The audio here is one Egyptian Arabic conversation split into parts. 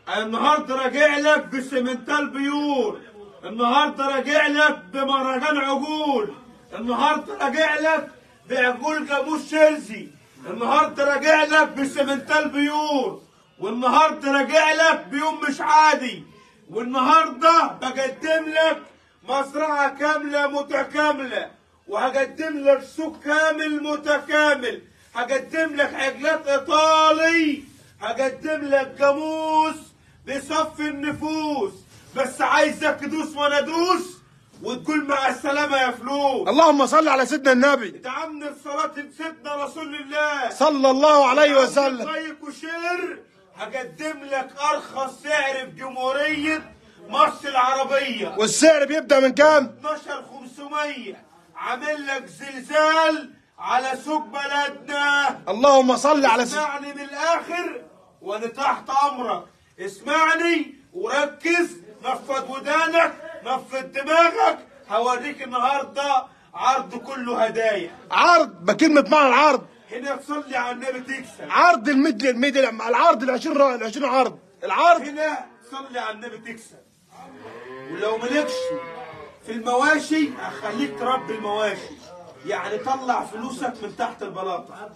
النهارده راجع لك بسمنتال بيور النهارده راجع لك بمهرجان عجول النهارده راجع لك بعجول جاموس شيلسي النهارده راجع لك بسمنتال بيور والنهارده راجع لك بيوم مش عادي والنهارده بقدم لك مزرعه كامله متكامله وهقدم لك سوق كامل متكامل هقدم لك عجلات ايطالي هقدم لك جاموس بيصفي النفوس بس عايزك تدوس وانا ادوس وتقول مع السلامه يا فلوس اللهم صل على سيدنا النبي اتعمل صلاة سيدنا رسول الله صلى الله عليه وسلم لايك وشير هقدم لك ارخص سعر في جمهورية مصر العربية والسعر بيبدا من كام 12500 عامل لك زلزال على سوق بلدنا اللهم صل على سيدنا اسمعني من الاخر وانا تحت امرك اسمعني وركز نفض ودانك نفض دماغك هوريك النهارده عرض كله هدايا عرض بكلمه معنى العرض هنا تصلي على النبي تكسب عرض الميدل الميدل العرض ال 20 ال 20 عرض العرض هنا تصلي على النبي تكسب ولو مالكش في المواشي هخليك تربي المواشي يعني طلع فلوسك من تحت البلاطه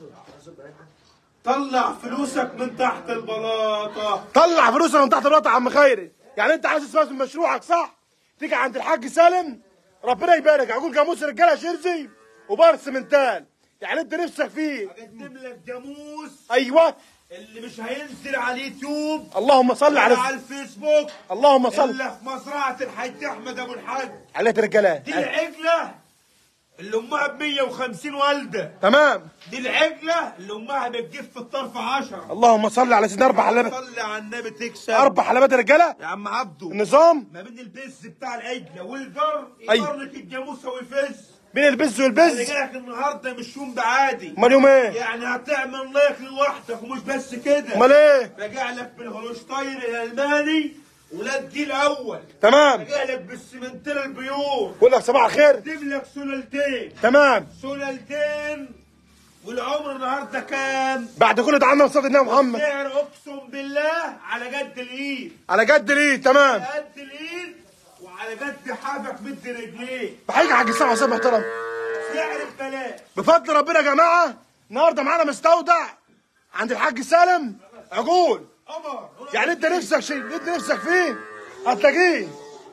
طلع فلوسك من تحت البلاطه طلع فلوسك من تحت الوطن يا عم خيري يعني انت عايز تسمع من مشروعك صح تيجي عند الحاج سالم ربنا يبارك هقول جاموس رجاله شيرزي وبار سمنتال يعني انت نفسك فيه اقدم لك جاموس ايوه اللي مش هينزل على اليوتيوب اللهم صل ولا على على الفيسبوك اللهم صل الا في مزرعه الحاج احمد ابو الحاج عليه رجاله دي العجله اللي امها ب 150 والده تمام دي العجله اللي امها بتجيب في الطرف 10 اللهم صل على سيدنا اربع حلبات صلي على النبي تكسب اربع حلبات رجاله يا عم عبده النظام ما بين البز بتاع العجله والجر أيوة. يجر لك الجاموسه ويفز بين البز اللي والبز جايك النهارده مش يوم ده عادي امال يوم ايه يعني هتعمل لايك لوحدك ومش بس كده امال ايه راجع لك بالهولشتاين الالماني ولاد جيل اول تمام راجع لك بالسمنتير البيور بقول لك صباح الخير جيب لك سلالتين تمام سلالتين والعمر النهارده كام؟ بعد كل دعمنا وصلت النبي محمد سعر اقسم بالله على قد الايد على قد ليه تمام على قد الايد وعلى قد حافك مد رجليه بحيك حاج الساعه حسام محترم سعر ببلاش بفضل ربنا يا جماعه النهارده معانا مستودع عند الحاج سالم عجول قمر يعني انت نفسك شيء انت نفسك فيه هتلاقيه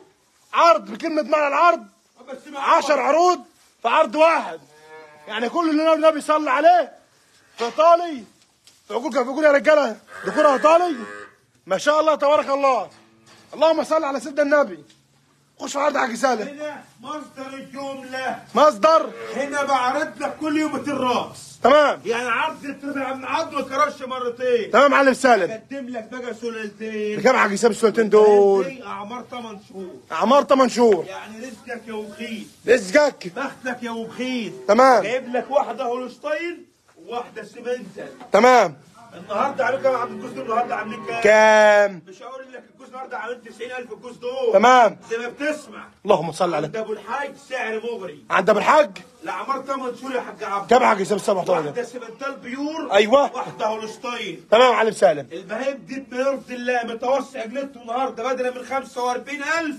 عرض بكلمه معنى العرض بس مع 10 عروض في عرض واحد يعني كل اللي النبي صلى عليه في ايطالي في عجول كان في عجول يا رجاله ديكور ايطالي ما شاء الله تبارك الله اللهم صل على سيدنا النبي خش في عرض حاج سالم هنا مصدر الجمله مصدر هنا بعرض لك كل يوم الراس تمام يعني عرض التربع من عرض ما كررش مرتين تمام معلم سالم قدم لك بقى سلالتين بكام حاج سالم السنتين دول سلالتين اعمار 8 شهور اعمار 8 شهور يعني رزقك يا وبخيت رزقك بختك يا وبخيت تمام جايب لك واحده هولشتاين وواحده سمنتال تمام النهارده عاملين كام عم الجوز دول النهارده عاملين كام؟ كام مش هقول لك الجوز النهارده عاملين 90000 الجوز دول تمام زي ما بتسمع اللهم صل على عند ابو الحاج سعر مغري عند ابو الحاج الاعمار 8 شهور يا حاج عبد كام حاج سالم الساعه محترم واحده سمنتال بيور أيوة. واحده هولشتاين تمام معلم سالم البهايم دي بيرضي الله متوسط اجلته النهارده بدلا من 45000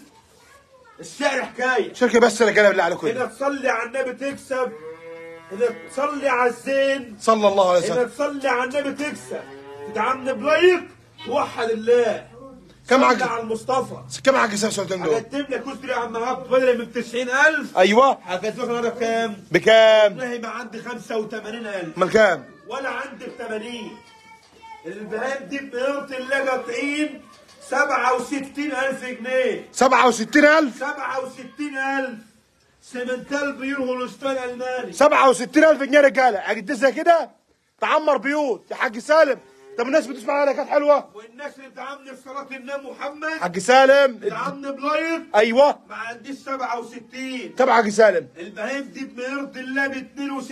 السعر حكايه شركه بس رجاله بالله عليكم هنا تصلي على النبي تكسب هنا تصلي على الزين صلى الله عليه هنا وسلم تصلي على النبي تكسب تتعامل بلايك توحد الله كم صلي عجل؟ على المصطفى كم حاج سالم السنتين دول هقدم لك كسر يا عم عبد بدل من 90000 ايوه هقدم لك النهارده بكام؟ بكام والله ما عندي 85000 امال كام ولا عندي ب 80 البهايم دي بمليون الله قاطعين 67000 جنيه 67000 67000 سمنتال بيور هولستان الماني 67000 جنيه رجاله اجدسها كده تعمر بيوت يا حاج سالم طب الناس بتسمع عليها كانت حلوه والناس اللي بتعاملني في صلاه النبي محمد حاج سالم بتعاملني بلايك ايوه ما عنديش 67 كم حاج سالم البهايم دي بمرض الله ب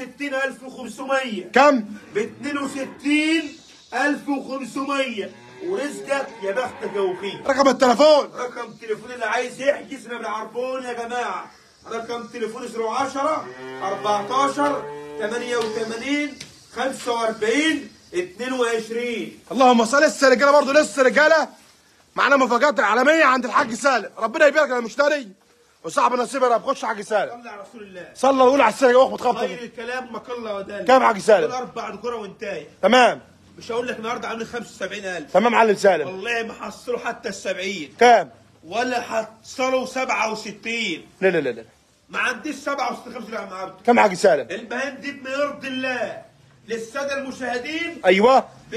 62500 كم ب 62500 ورزقك يا بختك يا وخيم رقم التليفون رقم تليفون اللي عايز يحجز انا بالعربون يا جماعه رقم تليفون 010 14 88 45 22 اللهم صل لسه رجاله برضه لسه رجاله معانا مفاجات عالميه عند الحاج سالم ربنا يبارك للمشتري وصاحب النصيب يا رب خش يا حاج سالم صلي على رسول الله صلى وقول على السنه واخد خير خبطه الكلام ما قل ودل كام يا حاج سالم؟ اربع ذكوره وانتايه تمام مش هقول لك النهارده عاملين 75000 تمام معلم سالم والله ما حصلوا حتى ال 70 كام ولا حصلوا 67 لا لا لا لا ما عنديش 67 5 يا عم عبد كام يا حاج سالم البهائم دي بما يرضي الله للساده المشاهدين ايوه ب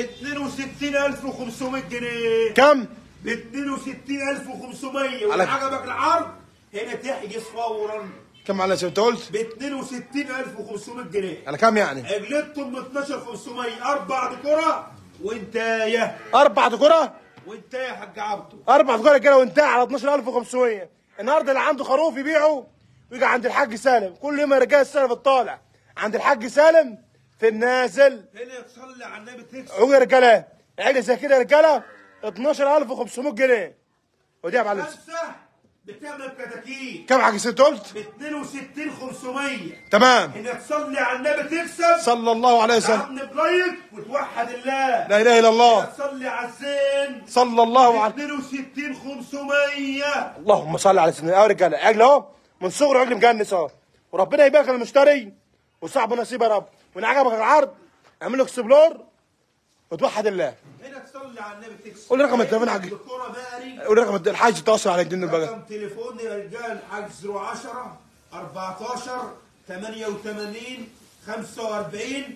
62500 جنيه كام ب 62500 على- وإن عجبك العرض هنا تحجز فورا كام معلم سالم انت قلت ب 62500 جنيه على كام يعني عجلتهم ب 12500 اربع دكرة وانتايه اربع دكوره وانتايه يا حاج عبده اربع دكوره كده وانتهى على 12500 النهارده اللي عنده خروف يبيعه ويجي عند الحاج سالم كل يوم يا رجاله السلف الطالع عند الحاج سالم في النازل هنا تصلي على النبي تكسب عقول يا رجاله عقل زي كده يا رجاله 12500 جنيه ودي يا معلم خمسة بتعمل كتاكيت كام حاج ست قلت ب 62500 تمام انك تصلي على النبي تكسب صلى الله عليه وسلم تعبني بلايك وتوحد الله لا اله الا الله تصلي على الزين صلى الله عليه 62 500 اللهم صل على سيدنا يا رجاله عجل اهو من صغره عجل مجنس اهو وربنا يبارك للمشتري وصاحبه نصيب يا رب وان عجبك العرض اعمل له اكسبلور وتوحد الله هنا تصلي على النبي تكسب قول لي رقم التليفون يا حاج. الدكتوره ماري قول رقم الحاج التواصل على الدين البقى رقم تليفوني يا رجال حجز 10 14 88 45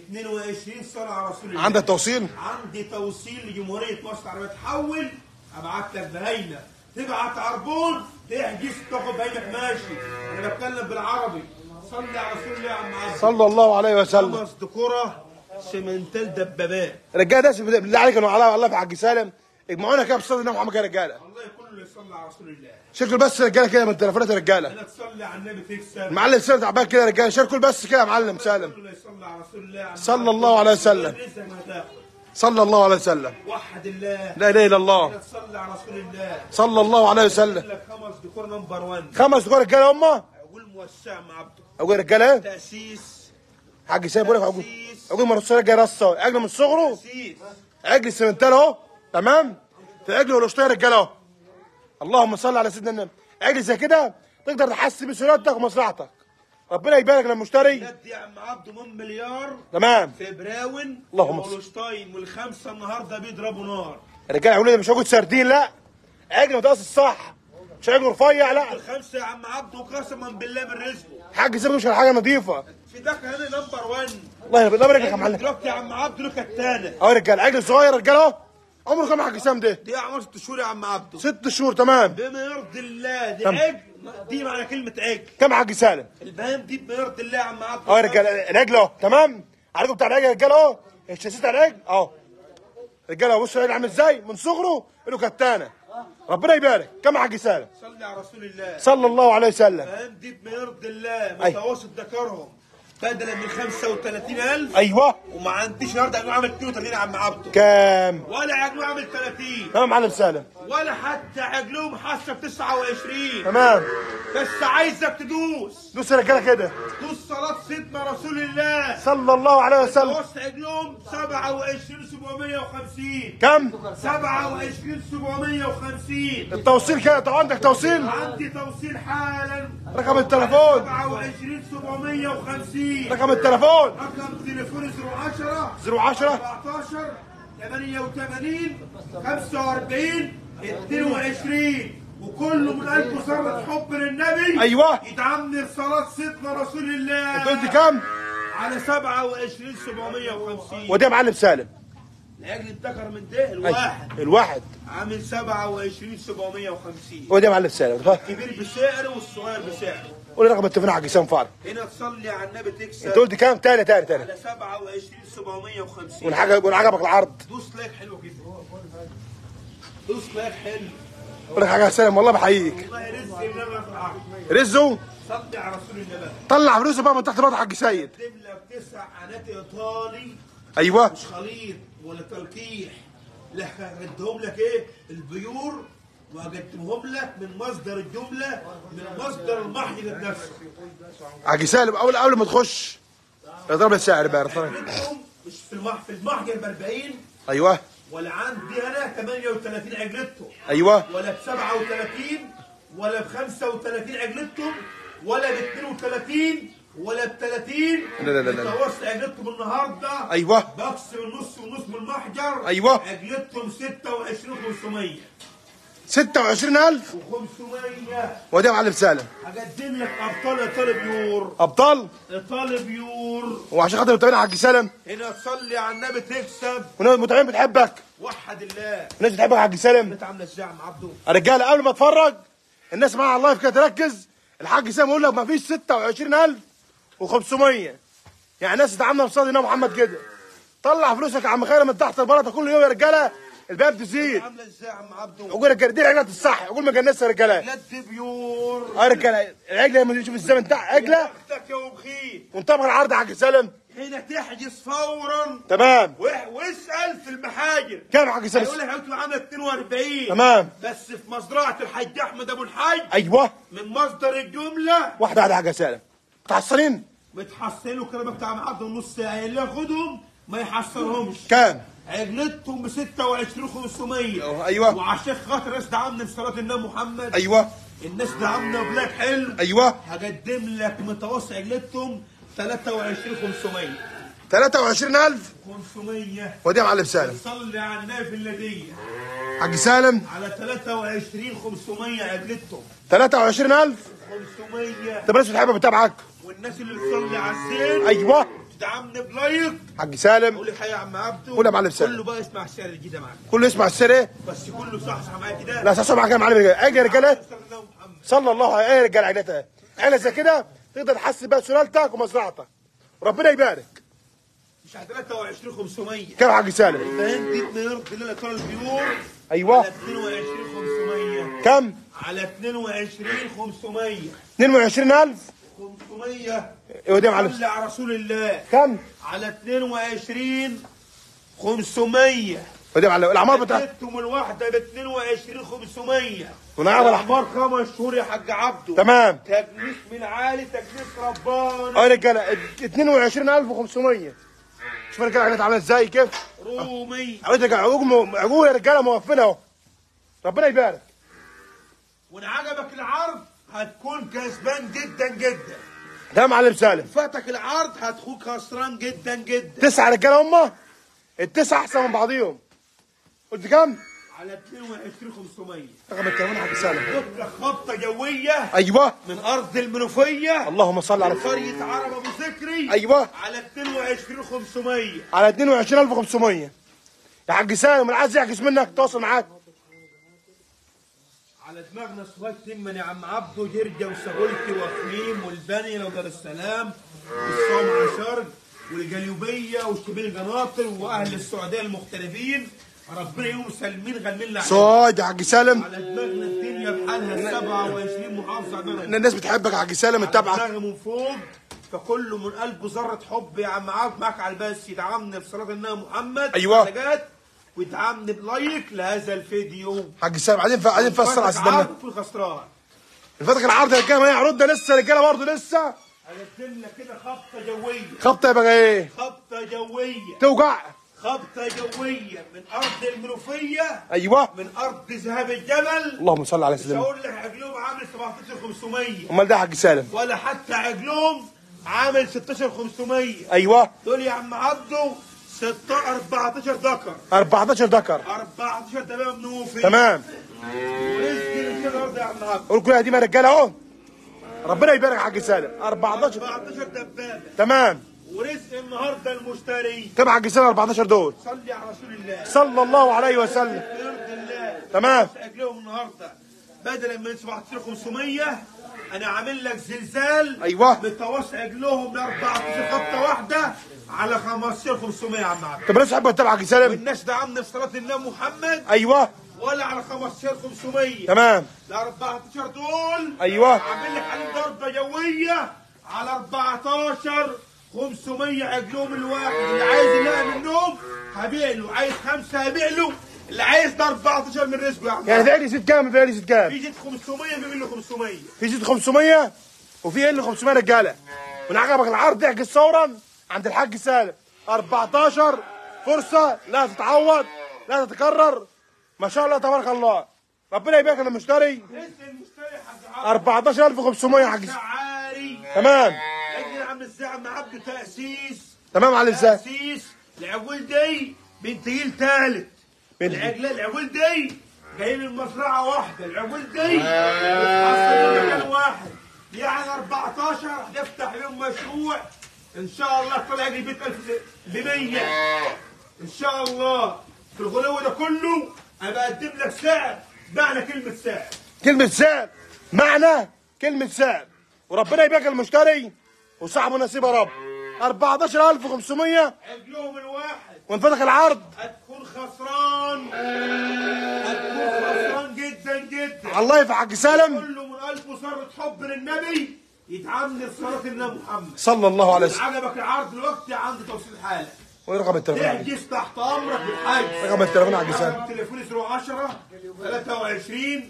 22 صلاه على رسول الله عندك توصيل عندي توصيل لجمهوريه مصر العربيه تحول ابعت لك بهينه تبعت عربون تحجز تاخد بهينك ماشي انا بتكلم بالعربي صلي على رسول الله يا عم عبد صلى الله عليه وسلم خمس دكوره سمنتال دبابات الرجاله ده بالله عليك انا وعلى الله في حاج سالم اجمعونا كده بصلاه النبي محمد يا رجاله الله كله يصلي على رسول الله شكل بس رجاله كده من التليفونات يا رجاله انا تصلي على النبي تكسب المعلم سالم تعبان كده يا رجاله شاركوا بس كده يا معلم سالم كله يصلي على رسول الله يا عم صلى عبد. الله عليه وسلم. رزقك ما تاخد. صلى الله عليه وسلم وحد الله لا اله الا الله انا تصلي على رسول الله صلى الله عليه وسلم اقول لك خمس دكور نمبر 1 خمس دكور رجاله امه اقول موسع مع عبده اقول رجاله تاسيس حاج سالم بقول لك اقول اقول مرصوصه رجاله رصه عجل من صغره تاسيس عجل السمنتال اهو تمام في عجل والقشطيه رجاله اهو اللهم صل على سيدنا النبي عجل زي كده تقدر تحسن بسهولتك ومصلحتك ربنا يبارك للمشتري يد يا عم عبده من مليار تمام في براون اللهم صل. والشتاين والخمسه النهارده بيضربوا نار الرجاله يقولوا لي مش هاخد سردين لا عجل متقص الصح مش عجل رفيع لا الخمسه يا عم عبده قسما بالله من رزقه حاج سيبك مش على حاجه نظيفه في ده هنا نمبر 1 الله يرضى الله يبارك لك يا معلم دلوقتي يا عم عبده له كتانه اهو يا رجاله عجل صغير يا رجاله اهو عمره كام يا حاج سام ده دي عمر ست شهور يا عم عبده ست شهور تمام بما يرضي الله دي تم. عجل دي معنى كلمه عجل كام يا حاج سالم البهام دي بما يرضي الله يا عم عبده اهو يا رجاله العجل اهو تمام عليكم بتاع العجل يا رجاله اهو الشاسيه بتاع العجل اهو رجاله بصوا العجل عامل ازاي من صغره له كتانه ربنا يبارك كام يا حاج سالم صلي على رسول الله صلى الله عليه وسلم البهام دي بما يرضي الله أي. متوسط ذكرهم بدلا من 35000 ايوه وما عنديش النهارده عجنوه عامل 32 يا عم عبده كام ولا عجنوه عامل 30 تمام يا معلم سالم ولا حتى عجلهم حاسه 29 تمام بس عايزك تدوس دوس يا رجاله كده دوس صلاه سيدنا رسول الله صلى الله عليه وسلم دوس عجلهم 27 750 كم 27 750 التوصيل كده طب عندك توصيل عندي توصيل حالا رقم التليفون 27 750 رقم التليفون رقم تليفوني 010 010 14 88 45 22 وكله من قلبه ثروة حب للنبي أيوة. يدعمني صلاة سيدنا رسول الله انت قلت كام على 27 750 ودي يا معلم سالم لاجل الذكر من ده الواحد الواحد عامل 27 750 ودي يا معلم سالم الكبير بسعره والصغير بسعره قول لي رقم التليفون يا حاج سام فار هنا تصلي على النبي تكسب انت قلت كام تاني تاني تاني على 27 750 والحاجه يقول عجبك العرض دوس لايك حلو كده دوس لايك حلو قول لك حاجه يا سالم والله بحييك والله رزق انما في العقل رزو صلي على رسول الله طلع فلوسه بقى من تحت بطن حاج سيد قدم لك تسع عنات ايطالي ايوه مش خليط ولا تلقيح لا هدهم لك ايه البيور وهقدمهم لك من مصدر الجمله من مصدر المحي ذات نفسه حاج سالم اول اول ما تخش اضرب السعر بقى رفع. عملتهم مش في المح في المحجر ب 40 ايوه ولا عندي انا 38 عجلتهم ايوه ولا ب 37 ولا ب 35 عجلتهم ولا ب 32 ولا ب 30 لا لا لا لا. متوسط عجلتهم النهارده ايوه بقسم النص ونص من المحجر أيوة. عجلتهم 26500 26000 و500 ودي يا معلم سالم هقدم لك ابطال ايطالي بيور ابطال ايطالي بيور وعشان خاطر المتابعين حاج سالم هنا تصلي على النبي تكسب والناس المتابعين بتحبك وحد الله الناس بتحبك حاج سالم انت عامله ازاي يا عم عبده يا رجاله قبل ما اتفرج الناس معاها على اللايف كده تركز الحاج سالم يقول لك ما فيش 26500 يعني الناس تتعامل بصدر النبي محمد كده طلع فلوسك يا عم خير من تحت البلاطه كل يوم يا رجاله البيع بتزيد عامله ازاي يا عم عبده عقول الرجاله دي العجلات الصح عقول ما جنسها يا رجاله لد بيور اه يا رجاله العجله لما تشوف الزمن بتاع عجله اختك يا وبخيت وانطبق العرض يا حاج سالم هنا تحجز فورا تمام و- واسال في المحاجر كام يا حاج هيقول سالم لك هتبقى عامله 42 تمام بس في مزرعه الحاج احمد ابو الحاج ايوه من مصدر الجمله واحده واحده يا حاج سالم متحصلين بتحصلوا كلامك بتاع معدل نص ساعه اللي ياخدهم ما يحصلهمش كام عجلتهم ب 26500 أيوة. وعشان خاطر الناس دعمنا في صلاه النبي محمد ايوه الناس دعمنا بلاك حلو ايوه هقدم لك متوسط عجلتهم 23500 23000 500 ودي يا معلم سالم صلي على النبي في الذية حاج سالم على 23 500 عجلتهم 23000 500 طب الناس بتحبك بتتابعك والناس اللي بتصلي على الزين ايوه تدعمني بلايك حاج سالم قول لي حي يا عم عبده قول يا معلم سالم. كله بقى يسمع الشعر الجديد معاك كله يسمع السر ايه بس كله صح صح معايا كده لا اساسا معاك يا معلم رجاله اجي يا رجاله صلى الله محمد صلى الله عليه يا رجاله عجلتها عجله زي كده تقدر تحسن بيها سلالتك ومزرعتك ربنا يبارك مش على 23 500 كام يا حاج سالم فهمت نرد لنا ترى البيور ايوه على 22 500 كم على 22 500 22000 500 ودي يا معلم صلي على رسول الله كم على 22 500 ودي يا معلم الاعمار بتاعت اديتهم الواحدة ب 22 500 ونعم الأحمر. الاحمر خمس شهور يا حاج عبده تمام تجنيس من عالي تجنيس رباني اه يا رجاله 22500 شوف يا رجاله عجلتها عامله ازاي كيف رومي عجول يا رجاله عجول عجول يا رجاله موفنه اهو ربنا يبارك وان عجبك العرض هتكون كسبان جدا جدا ده يا معلم سالم فاتك العرض هتكون خسران جدا جدا تسعه رجاله هم التسعه احسن من بعضيهم قلت كام؟ على 22 500 رقم التليفون يا حاج سالم خد لك خبطه جويه ايوه من ارض المنوفيه اللهم صل على قريه عرب ابو ذكري ايوه على 22 500 على 22500 يا حاج سالم اللي عايز يحجز منك تواصل معاك على دماغنا صفات تمن يا عم عبده جرجة وسهولتي وخميم والبني لو دار السلام والصوم عشر والجليوبية وشبين قناطر واهل السعودية المختلفين ربنا يوم سالمين غنمين لعين صاد يا حاج سالم على دماغنا الدنيا بحالها 27 محافظة ان عندنا الناس بتحبك يا حاج سالم متابعك دماغي من فوق فكله من قلبه ذرة حب يا عم عبد معاك على البث يدعمني بصلاة النبي محمد أيوة. حاجات ويدعمني بلايك لهذا الفيديو حاج سالم عايزين ف... عايزين نفسر على فاتك سيدنا عرض في خسران الفتره العرض يا رجاله ما يعرض ده لسه رجاله برضه لسه هنزل لك كده خبطه جويه خبطه يبقى ايه خبطه جويه توجع خبطه جويه من ارض المنوفيه ايوه من ارض ذهب الجبل اللهم صل على مش سيدنا هقول لك عجلهم عامل 17500 امال ده يا حاج سالم ولا حتى عجلهم عامل 16500 ايوه دول يا عم عبده 6 14 ذكر 14 ذكر 14 تمام منوفي تمام ورزق من كده الارض يا عم عبده قول كلها دي ما رجاله اهو ربنا يبارك يا حاج سالم 14 14 دبابه تمام ورزق النهارده المشتري كم يا حاج سالم 14 دول صلي على رسول الله صلى الله عليه وسلم بإذن الله تمام. بس اجلهم النهارده بدلا من 17500 انا عامل لك زلزال أيوة. متوسع اجلهم ل 14 خبطه واحده على 15500 يا عم عبد طب الناس تحب تتابع حاج سالم والناس دعمنا في صلاه النبي محمد ايوه ولا على 15500 تمام ال 14 دول ايوه عامل لك عليهم ضربه جويه على 14 500 عجلهم الواحد اللي عايز يلاقي منهم هبيع له عايز خمسه هبيع له اللي عايز ده 14 من رزقه يا عم يعني في يزيد كام في يزيد كام في جيت 500 بيقول له 500 في زيد 500 وفي ال 500 رجاله من عجبك العرض احجز فورا عند الحاج سالم 14 فرصه لا تتعوض لا تتكرر ما شاء الله تبارك الله ربنا يبارك للمشتري لسه المشتري حاج عبد 14500 يا حاج شعاري تمام لكن عم الزعم عبده تأسيس تمام على ازاي تأسيس العقول دي بنت جيل ثالث بنت- العقل العقول دي جايين من مزرعة واحدة العقول دي متحصلين مكان واحد يعني 14 هنفتح يوم مشروع ان شاء الله طلع لي بيت 1000 ب 100 ان شاء الله في الغلو ده كله انا بقدم لك سعر معنى كلمة سعر كلمة سعر معنى كلمة سعر وربنا يبارك المشتري وصاحبه نصيب يا رب 14500 عقلهم الواحد وانفتح العرض هتكون خسران هتكون خسران جدا جدا الله يفعل حاج سالم كله من قلبه صارت حب للنبي يتعامل صلاة النبي محمد صلى الله عليه وسلم عجبك العرض دلوقتي عند توصيل حالة وايه رقم التليفون يا حاج؟ تحجز تحت امرك بالحجز رقم التليفون يا حاج سالم رقم تليفوني 010 23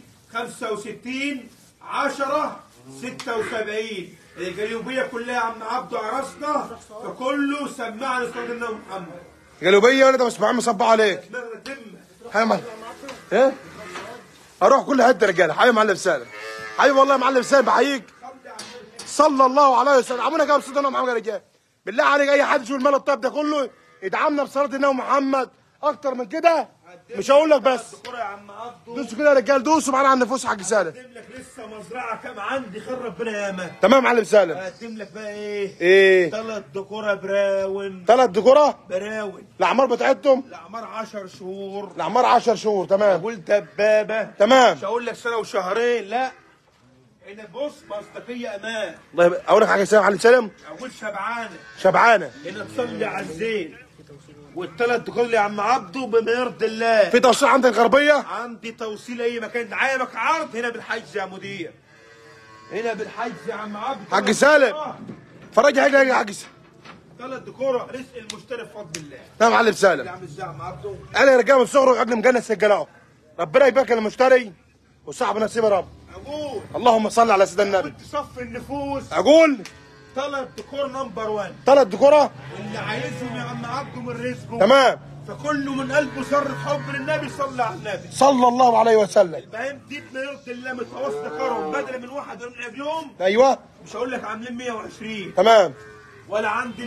65 10 76 الجليوبية كلها يا عم عبده عرسنا فكله سمعني صلاة النبي محمد قلوبية ولا ده مش عم صبح عليك دماغنا تمة حي معلم ايه اروح كل حته رجاله حي معلم سالم حبيبي والله يا معلم سالم بحييك صلى الله عليه وسلم عمونا جاب صدنا محمد يا رجال بالله عليك اي حد يشوف المال الطيب ده كله يدعمنا بصلاه النبي محمد اكتر من كده مش هقول لك بس الكرة يا عم عبده دوسوا كده يا رجال دوسوا معانا على النفوس حاج سالم اقدم لك لسه مزرعه كام عندي خير ربنا ياما تمام يا معلم سالم اقدم لك بقى ايه ايه ثلاث دكوره براون ثلاث دكوره براون الاعمار بتاعتهم الاعمار 10 شهور الاعمار 10 شهور تمام اقول دبابه تمام مش هقول لك سنه وشهرين لا هنا بص مصداقيه امان الله يبقى اقول لك حاجه سالم معلم سالم اقول شبعانه شبعانه هنا تصلي على الزين والثلاث دكور يا عم عبده بما يرضي الله في توصيل عندك الغربيه عندي توصيل اي مكان عايمك عرض هنا بالحج يا مدير هنا بالحج يا عم عبده حاج سالم. فرجي حاجه يا حاج سالم ثلاث دكورة رزق المشتري بفضل الله تمام يا معلم سالم يا عم الزعم عبده انا يا رجاله من صغره وعقل مجنس سجلاهم ربنا يبارك المشتري وصاحب نصيب يا رب اقول اللهم صل على سيدنا النبي كنت صف النفوس اقول ثلاث دكور نمبر 1 ثلاث دكوره اللي عايزهم يا عم عبده من رزقه تمام فكله من قلبه سر حب للنبي صلى على النبي صلى الله عليه وسلم البهايم دي بما يرضي الله متواصل كرم بدل من واحد من عجلهم ايوه مش هقول لك عاملين 120 تمام ولا عندي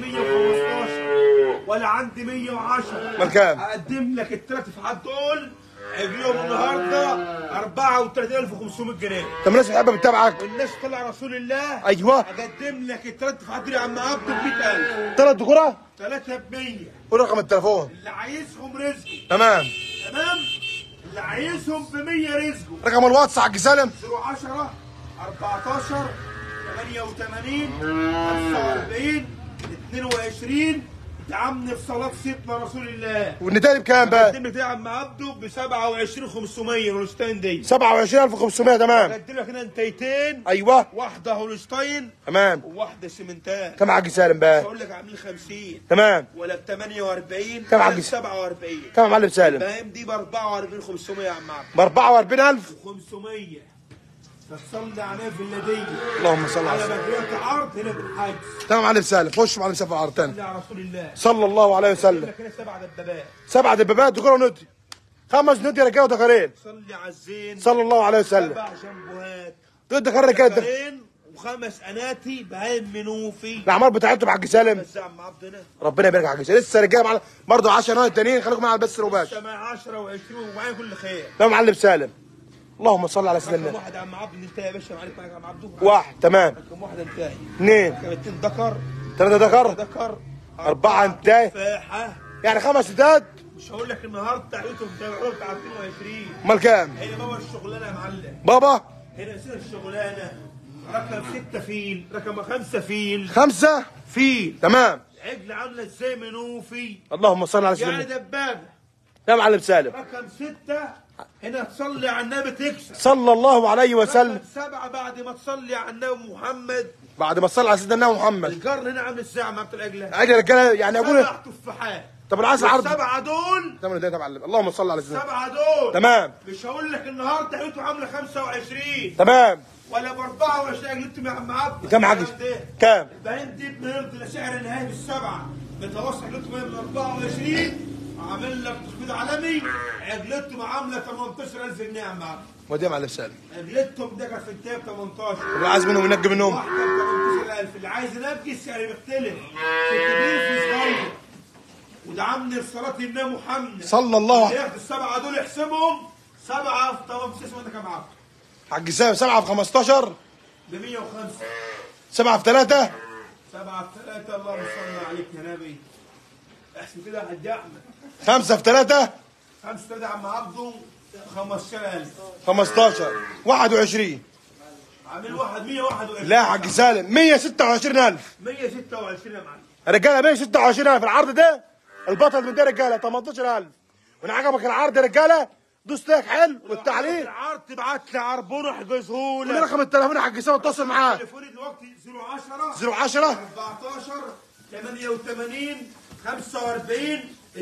115 ولا عندي 110 امال كام اقدم لك الثلاث فحات دول عجلهم النهارده 34500 جنيه طب الناس بتحب بتتابعك والناس طلع رسول الله ايوه اقدم لك الثلاث فحات دول يا عم عبده ب 100000 ثلاث دكوره 3 ب 100 قول رقم التليفون اللي عايزهم رزقه تمام تمام اللي عايزهم ب 100 رزقه رقم الواتس حاج سالم 010 14 88 45 22 دعمني في صلاة سيدنا رسول الله والنتائج بكام بقى قدم لك يا عم عبده ب 27500 هولشتاين دي 27500 تمام قدم لك هنا انتيتين ايوه واحدة هولشتاين تمام وواحدة سيمنتات كم حاج سالم مش بقى هقول لك عاملين 50 تمام ولا ب 48 كم ولا عجز؟ ب 47 كم يا معلم سالم فاهم دي ب 44500 يا عم عبده ب 44000 500 فتصلي عليه في اللدية اللهم صل على على سيدنا مجرية عرض هنا بالحجز تمام يا معلم سالم خش معلم سالم على تاني صلي على رسول الله صلى الله عليه وسلم لك هنا سبع دبابات سبع دبابات دكوره ونودي خمس نودي رجاله ودكارين صلي على الزين صلى الله عليه وسلم سبع جنبوهات دول دكار رجاله دك- دكارين وخمس اناتي بهايم منوفي الاعمار بتاعتهم حاج سالم بس يا عم عبد هنا ربنا يبارك حاج سالم لسه رجاله معانا برضه 10 نوع التانيين خليكم معانا بس رباش سماع 10 و20 ومعايا كل خير تمام معلم سالم اللهم صل على سيدنا رقم النبي واحد يا عم عبد انت يا باشا معاك معاك يا عم عبده واحد تمام رقم واحد انتهي اثنين رقم اتنين ذكر ثلاثة دكر ذكر أربعة انتهي تفاحة يعني خمس ستات مش هقول لك النهارده تعيتهم تابعوه بتاع 22 امال كام؟ هنا بابا الشغلانه يا معلم بابا هنا سير الشغلانه رقم ستة فيل رقم خمسة فيل خمسة فيل تمام عجل عامله ازاي منوفي اللهم صل على يعني سيدنا دبابه تمام معلم سالم رقم ستة هنا تصلي على النبي تكسب صلى الله عليه وسلم رقم سبعة بعد ما تصلي على النبي محمد بعد ما صلى على سيدنا النبي محمد القرن هنا عامل الساعة مع العجلة اجي يا رجاله يعني اقول سبع تفاحات طب العصر عرض السبعة دول تمام ده معلم اللهم صل على سيدنا السبعة دول تمام مش هقول لك النهارده عيوته عاملة 25 تمام ولا ب 24 عجلتهم يا عم عبد كم حاج الكلام ده. كام البهيم دي بنرضي لسعر النهائي بالسبعة متوسط عجلتهم من 24 عامل لك تخفيض عالمي عجلتهم عامله 18000 جنيه يا عم عبد ودي يا معلم سالم عجلتهم ده كانت في الكتاب 18 اللي عايز منهم ينجي منهم واحده ب 18000 اللي عايز ينجي السعر بيختلف في كبير في صغير ودعمني بصلاه النبي محمد صلى الله اللي ياخد السبعه دول يحسبهم سبعه في 18 اسمه كام عبد حاج سالم سبعة في 15 ب 105 سبعة في 3 سبعه في ثلاثه اللهم صل عليك يا نبي احسب كده يا حاج احمد خمسة في 3 خمسه ثلاثه يا عم عبده 15000 15 21 عامل واحد 121 لا يا حاج سالم 126000 126 يا معلم رجاله 126000 العرض ده البطل من ده رجاله 18000 وان عجبك العرض يا رجاله دوس لايك حلو والتعليق العرض تبعت لي عربون احجزه قول لي لك رقم التليفون يا حاج سالم اتصل معاه تليفوني دلوقتي 010 010 14 88 45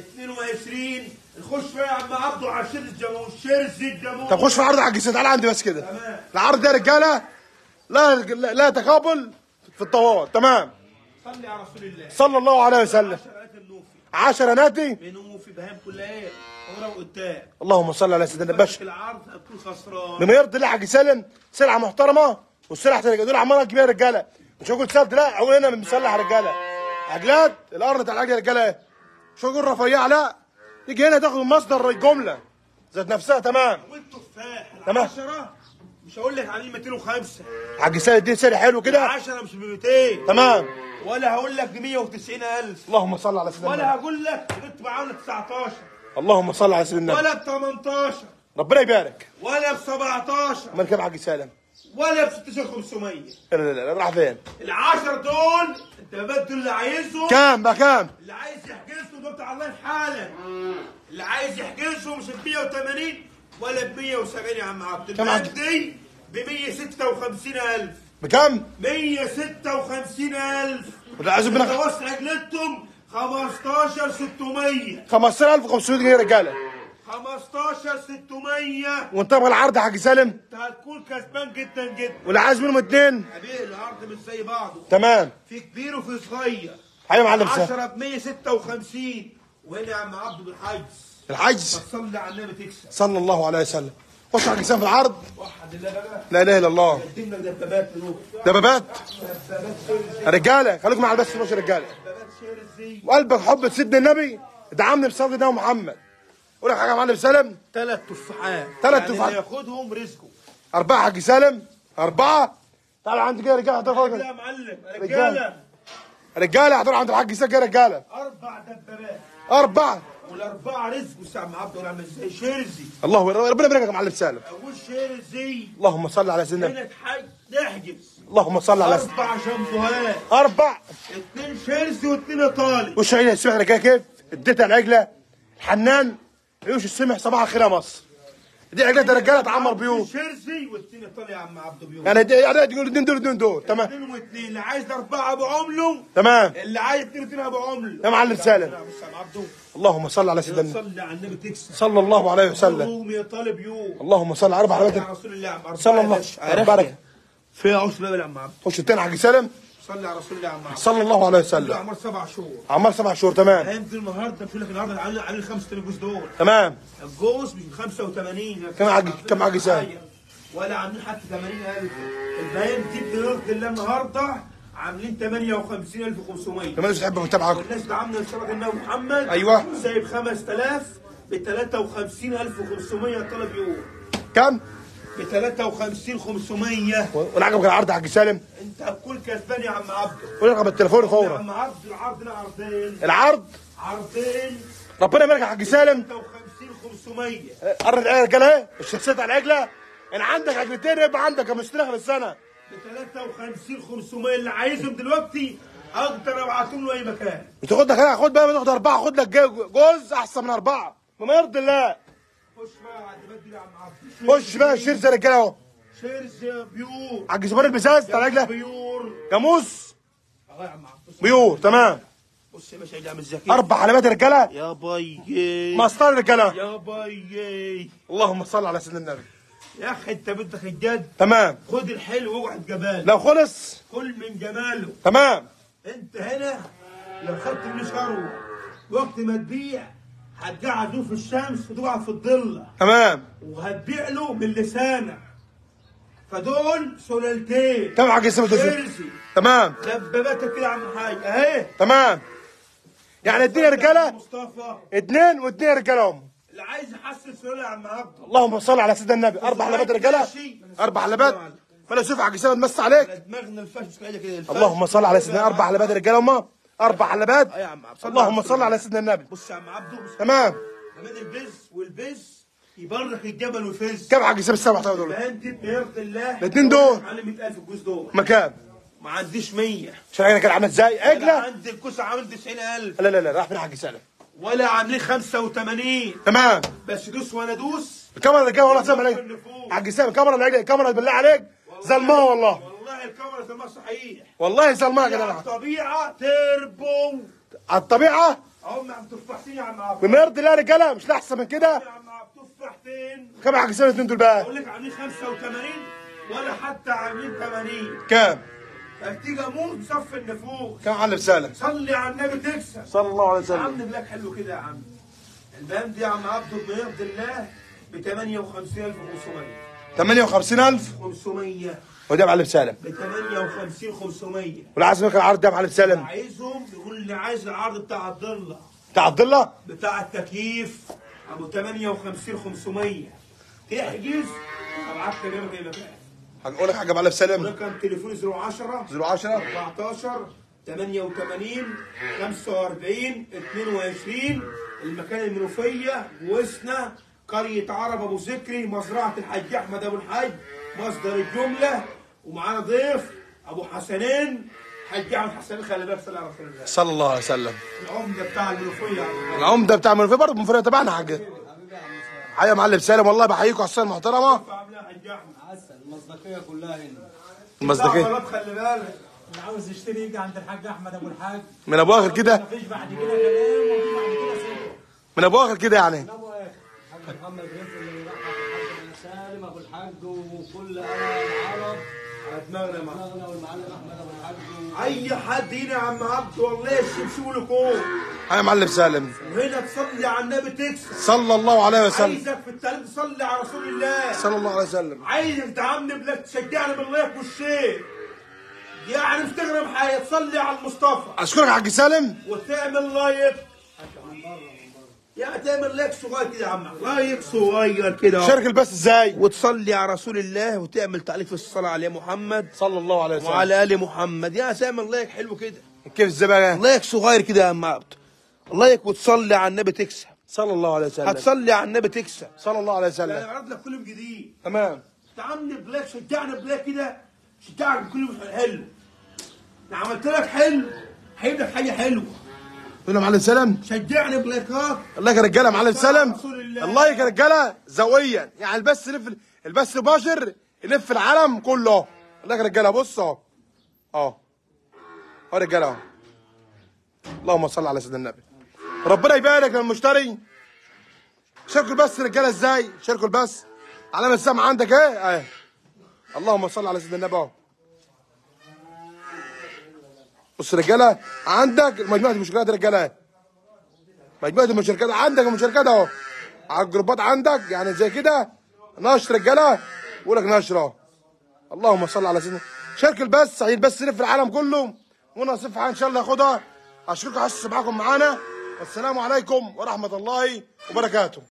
22 نخش بقى يا عم عبده على شير الجمهور شيرزي الجمهور طب خش في العرض يا حاج سالم تعالى عندي بس كده تمام العرض ده يا رجاله لا لا لا تقابل في الطوال تمام صلي على رسول الله صلى الله عليه وسلم 10 آيات النوفي 10 ناتي بينهم في بهام كلها ايه ورا وقدام اللهم صل على سيدنا الباشا في العرض هتكون خسران بما يرضي الله يا حاج سالم سلعه محترمه والسلعه تانية دول عمالة كبيره يا رجاله مش هقول سلت لا هقول هنا بنصلح يا رجاله عجلات الارض بتاع العجله يا رجاله مش هقول رفيع لا تيجي هنا تاخد مصدر الجمله ذات نفسها تمام والتفاح تمام. العشرة مش هقول لك عاملين 205 حاج سالم دي سعر حلو كده 10 مش ب 200 تمام ولا هقول لك ب 190000 اللهم صل على سيدنا ولا النبي. هقول لك كنت عامله 19 اللهم صل على سيدنا النبي. ولا ب 18 ربنا يبارك ولا ب 17 امال كام حاج سالم ولا ب 16500 لا لا لا راح فين العشر دول انت بدل اللي عايزهم كام بقى كام اللي عايز يحجزهم دول بتاع الله حالا اللي عايز يحجزهم مش ب 180 ولا ب 170 يا عم عبد كم عبد؟ دي ب 156000 بكام 156000 ولا عايز منك متوسط عجلتهم 15600 15500 جنيه يا رجاله 15600 وانت بقى العرض يا حاج سالم انت هتكون كسبان جدا جدا واللي عايز منهم اتنين حبيبي العرض مش زي بعضه تمام في كبير وفي صغير حي يا معلم سالم 10 ب 156 وهنا يا عم عبده بالحجز الحجز صلي على النبي تكسب صلى الله عليه وسلم خش على حسام في العرض وحد الله بقى لا اله الا الله قدم لك دبابات بنوك دبابات دبابات شير يا رجاله خليكم مع البث مش رجاله دبابات شير الزي وقلبك حب سيدنا النبي دعمني بصدر ده محمد اقول لك حاجه يا معلم سالم ثلاث تفاحات تلات يعني تفاحات. اللي ياخدهم رزقه اربعه حاج سالم اربعه تعالوا عندي كده يا رجاله لا احضروا يا معلم رجالة. رجاله رجاله احضروا عند الحاج سالم كده يا رجاله اربع دبابات اربعه والاربعه رزق وسام عبد الله عامل ازاي شيرزي الله ربنا يبارك يا معلم سالم اول شيرزي اللهم صل على سيدنا النبي. هنا تحج تحجز اللهم صل على سيدنا اربع شامبوهات اربع اثنين شيرزي واثنين ايطالي وش عيني السمح كده كيف اديتها العجله الحنان عيوش السمح صباح الخير يا مصر دي عجله رجاله تعمر بيوت شيرزي واثنين ايطالي يا عم عبد بيوت يعني دي يعني تقول اثنين دول اثنين دول تمام اثنين واثنين اللي عايز اربعه بعمله تمام اللي عايز اثنين واثنين بعمله يا معلم سالم. يا عم عبده اللهم صل على سيدنا النبي. صلي على النبي تكسب صلى الله عليه وسلم قوم يا طالب يوم اللهم صل على اربع يا حلوات رسول الله يا عم عبد صلى الله بارك فيها عشر باب يا عم عبد خش التاني حاج سالم صلي على رسول الله يا عم عبد صلى الله عليه له وسلم اعمار سبع شهور عمال سبع شهور تمام هينزل النهارده مش لك النهارده على على ال 85 جوز دول تمام الجوز مش 85 كم عجل- كم عجل ساعة؟ ولا عاملين حتى 80000 البيان دي بيرضي الله النهارده عاملين 58500 لما الناس تحب متابعك والناس اللي عامله صلاه النبي محمد أيوة. سايب 5000 ب 53500 طلب يوم كم ب 53500 وانا عجبك العرض يا حاج سالم انت هتكون كسبان يا عم عبده قول رقم التليفون يا فورا عم عبد العرض لا عرضين العرض عرضين ربنا يبارك يا حاج سالم 56 500 قرر العيال رجاله ايه الشخصيه على العجله ان عندك عجلتين يبقى عندك مشتري في السنه ب 53 500 اللي عايزهم دلوقتي اقدر ابعتهم له اي مكان وتاخد لك خد بقى تاخد اربعه خد لك جو- جوز احسن من اربعه بما يرضي الله خش بقى على الدبات دي يا عم عبد خش بقى شير زي الرجاله اهو شيرز بيور حاج زبير البزاز بتاع العجله بيور جاموس اهو يا عم عبد بيور تمام بص يا باشا عامل زكي اربع علامات رجاله يا باي مسطره رجاله يا باي اللهم صل على سيدنا النبي يا اخي انت بدك الجد تمام خد الحلو واقعد جبال لو خلص كل من جماله تمام انت هنا لو خدت منه ثروه وقت ما تبيع هتقعدوه في الشمس وتقعد في الضله تمام وهتبيع له من لسانك فدول سلالتين كم حاج اسامه دول شيرسي تمام دباباتك كده يا عم حاج اهي تمام يعني اتنين رجاله مصطفى اتنين واتنين رجاله هم اللي عايز يحسن سلاله يا عم عبده اللهم صل على سيدنا النبي اربع حلبات رجاله اربع حلبات فلا شوف حاج اسامه تمس عليك دماغنا الفش كده كده الفش. اللهم صل على سيدنا اربع حلبات رجاله هم اربع حلبات أيوة يا عم عبد. صل اللهم على صل على سيدنا النبي بص يا عم عبده بص تمام كمان البز والبز يبرك الجبل ويفز كم حاج اسامه السبع طيب دول فانت بيرضي الله الاتنين دول. على 100000 الجوز دول مكان ما عنديش 100 شرعنا كان عامل ازاي انا عجله عندي الكوسه عامل 90000 لا لا لا راح فين حاج سالم ولا عاملين 85 تمام بس دوس وانا دوس الكاميرا اللي جايه والله سامع عليك حاج سالم الكاميرا اللي الكاميرا بالله عليك ظلمها والله والله الكاميرا زي ما صحيح والله ظلمها يا على جدع الطبيعه تربو على الطبيعه هم عم تفاحتين يا عم عبد بمرض الله يا رجاله مش احسن من كده يا عم عبد تفاحتين كم حاج سالم الاثنين دول بقى اقول لك عاملين 85 ولا حتى عاملين 80 كام هتيجي اموت صف النفوس كم علم سالم صلي على النبي تكسب صلى الله عليه يا وسلم عم بلاك حلو كده يا عم البام دي يا عم عبده بيرضي الله ب 58500 58000 500 وده يا معلم سالم ب 58 500 والعازم كان عرض ده يا معلم سالم عايزهم يقول لي عايز العرض بتاع عبد الله بتاع عبد الله بتاع التكييف ابو 58 500 تحجز ابعت لي جنبك المكان هنقول لك حاجه يا معلم سالم رقم تليفوني 010 010 14 88 45 22 المكان المنوفية وسنا قرية عرب أبو ذكري مزرعة الحاج أحمد أبو الحاج مصدر الجملة ومعانا ضيف أبو حسنين حاج أحمد حسنين خلي بالك صلى على رسول الله صلى الله عليه وسلم العمدة بتاع المنوفية العمده بتاع منفي برضه منفي تبعنا حاجه حيا معلم سالم والله بحييكم على الصلاه المحترمه عاملها حاج أحمد عسل المصداقية كلها هنا المصداقيه طلب خلي بالك اللي عاوز يشتري يجي عند الحاج احمد ابو الحاج من ابو اخر كده مفيش بعد كده كلام ومفيش بعد كده سكه من ابو اخر كده يعني ابو اخر الحاج محمد رزق اللي راح الحاج سالم ابو الحاج وكل انا العرب على دماغنا يا معلم. دماغنا والمعلم احمد ابو الحاج و- أي حد هنا يا عم عبد والله الشبشب لكم حيا معلم سالم وهنا تصلي على النبي تكسب صلى الله عليه وسلم عايزك في التاريخ تصلي على رسول الله صلى الله عليه وسلم عايزك تعمني بلاك تشجعني باللايك والشير يعني انستغرام حاجه تصلي على المصطفى اشكرك يا حاج سالم وتعمل لايك يعني تعمل لايك صغير كده يا عم لايك صغير كده شارك البث ازاي وتصلي على رسول الله وتعمل تعليق في الصلاه على محمد صلى الله عليه وسلم وعلى ال محمد يا تعمل لايك حلو كده كيف ازاي بقى لايك صغير كده يا عم عبد لايك وتصلي على النبي تكسب صلى الله عليه وسلم هتصلي على النبي تكسب صلى الله عليه يعني وسلم بعرض لك كل جديد تمام تعاملني بلاك شجعني بلاك كده شجعك بكل حلو انا عملت لك حلو هجيب لك حاجه حلوه تقول له معلم سالم شجعني بلايكات الله يا رجاله معلم سالم رسول الله. الله يا رجاله زويا يعني البث يلف البث مباشر يلف العالم كله الله يا رجاله بص اهو اهو اهو يا رجاله اهو اللهم صل على سيدنا النبي ربنا يبارك للمشتري شاركوا البث رجاله ازاي شاركوا البث علامه السمع عندك ايه اهي اللهم صل على سيدنا النبي اهو بص رجاله عندك مجموعه المشتركات رجاله اهي مجموعه المشاركات عندك المشاركات اهو على الجروبات عندك يعني زي كده نشر رجاله بقول لك نشر اهو اللهم صل على سيدنا شارك البث عشان البث يلف العالم كله وانا صفحه ان شاء الله ياخدها اشكركم على معاكم معانا والسلام عليكم ورحمه الله وبركاته